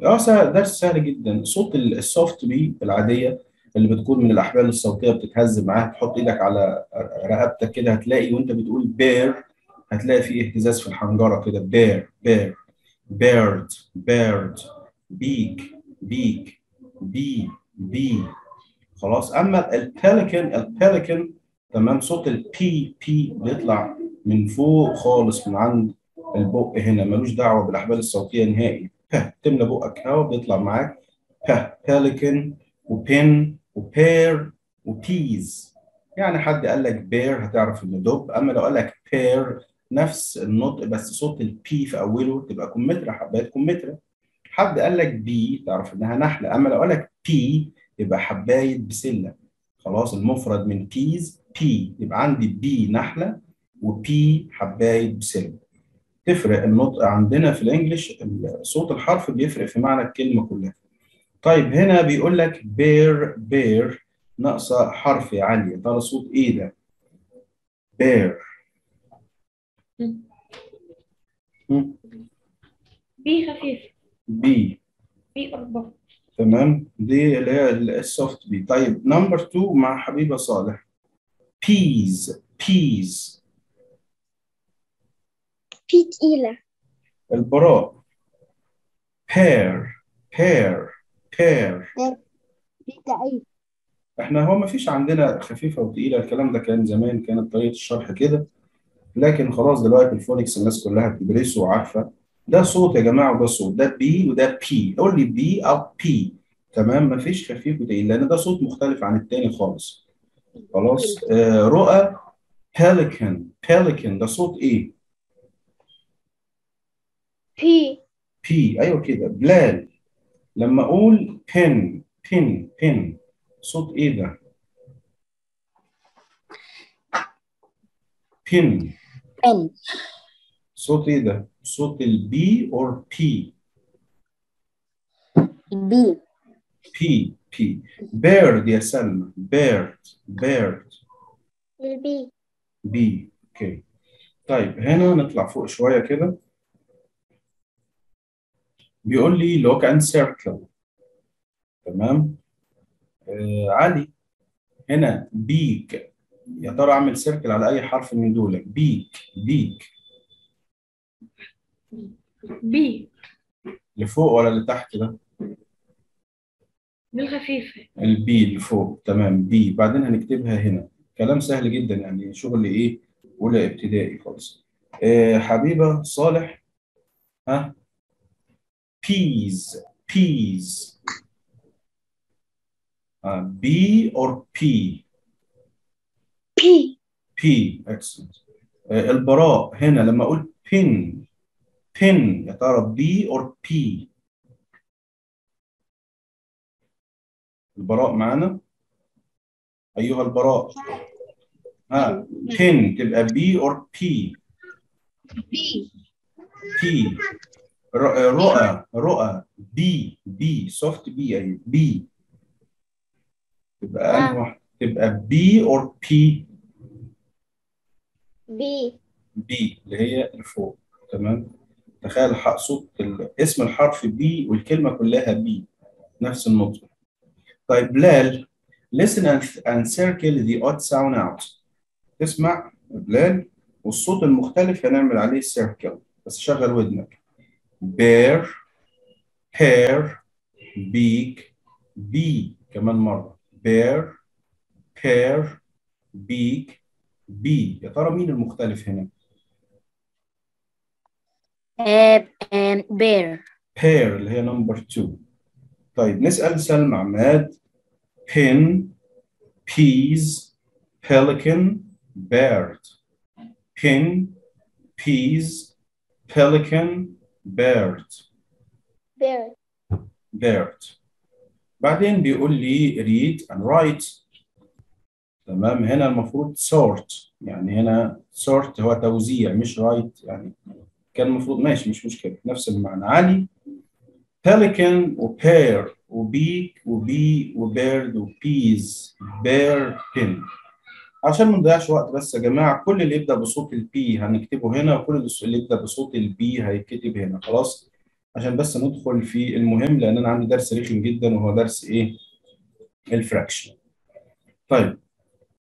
اه سهل درس سهل جدا صوت ال- السوفت بي العاديه اللي بتكون من الاحبال الصوتيه بتتهز معاها تحط ايدك على رقبتك كده هتلاقي وانت بتقول بير هتلاقي فيه اهتزاز في الحنجره كده بير بير بيرد بيرد بيك بيك بي بي خلاص اما الباليكن الباليكن تمام صوت البي بي بيطلع من فوق خالص من عند البق هنا ملوش دعوه بالاحبال الصوتيه نهائي ب تملى بقك هوا بيطلع معاك ب باليكن وبين وبير وبيز يعني حد قال لك بير هتعرف انه دب اما لو قال لك بير نفس النطق بس صوت البي في اوله تبقى كمثرى حبات كمثرى حد قال لك بي تعرف انها نحله اما لو قال لك بي يبقى حبايه بسله خلاص المفرد من بيز بي يبقى عندي بي نحله وبي حبايه بسله تفرق النطق عندنا في الانجليش صوت الحرف بيفرق في معنى الكلمه كلها طيب هنا بيقول لك بير بير ناقصه حرف عاليه ترى صوت ايه ده بير بي خفيف بي بي أربعة تمام دي اللي هي السوفت بي طيب نمبر 2 مع حبيبه صالح بيز بيز بي تقيلة البراء بير بير بير بي ضعيف احنا هو ما فيش عندنا خفيفه وتقيله الكلام ده كان زمان كانت طريقه الشرح كده لكن خلاص دلوقتي الفونكس الناس كلها بتدرسه وعارفه ده صوت يا جماعه وده صوت ده بي وده بي قول لي بي او بي تمام ما فيش خفيف وتقيل لان ده صوت مختلف عن التاني خالص خلاص آه رؤى بيليكن بيليكن ده صوت ايه بي بي ايوه كده بلال لما اقول بن بن بن صوت ايه ده بن بن صوت ايه ده صوت البي اور بي بي بي بي بيرد يا سلمى بيرد بيرد البي بي اوكي طيب هنا نطلع فوق شويه كده بيقول لي لوك اند سيركل تمام آه علي هنا بيك يا ترى اعمل سيركل على اي حرف من دول بيك بيك بي لفوق ولا لتحت ده بالخفيفة البي اللي فوق تمام بي بعدين هنكتبها هنا كلام سهل جدا يعني شغل ايه اولى ابتدائي خالص آه حبيبه صالح ها بيز بيز بي اور بي بي بي اكسلنت البراء هنا لما اقول بين بين يا ترى بي اور بي البراء معانا ايها البراء ها بين تبقى بي اور بي بي بي رؤى رؤى بي بي سوفت بي اي بي تبقى انهي واحده تبقى بي اور بي بي بي اللي هي اللي فوق تمام تخيل ح- صوت ال- اسم الحرف بي والكلمه كلها بي نفس النطق طيب بلال listen and, and circle the odd sound out تسمع بلال والصوت المختلف هنعمل عليه circle بس شغل ودنك bear hair beak bee كمان مرة bear hair beak bee يا ترى مين المختلف هنا بير pair اللي هي نمبر 2 طيب نسأل سلمى عماد pin peas pelican bird pin peas pelican bird بير bird بعدين بيقول لي read and write تمام هنا المفروض sort يعني هنا sort هو توزيع مش write يعني كان المفروض ماشي مش مشكلة نفس المعنى علي pelican وبير وبيك وبي وبيرد وبيز بير بين عشان ما نضيعش وقت بس يا جماعة كل اللي يبدأ بصوت البي هنكتبه هنا وكل اللي يبدأ بصوت البي هيتكتب هنا خلاص عشان بس ندخل في المهم لان انا عندي درس رخم جدا وهو درس ايه الفراكشن طيب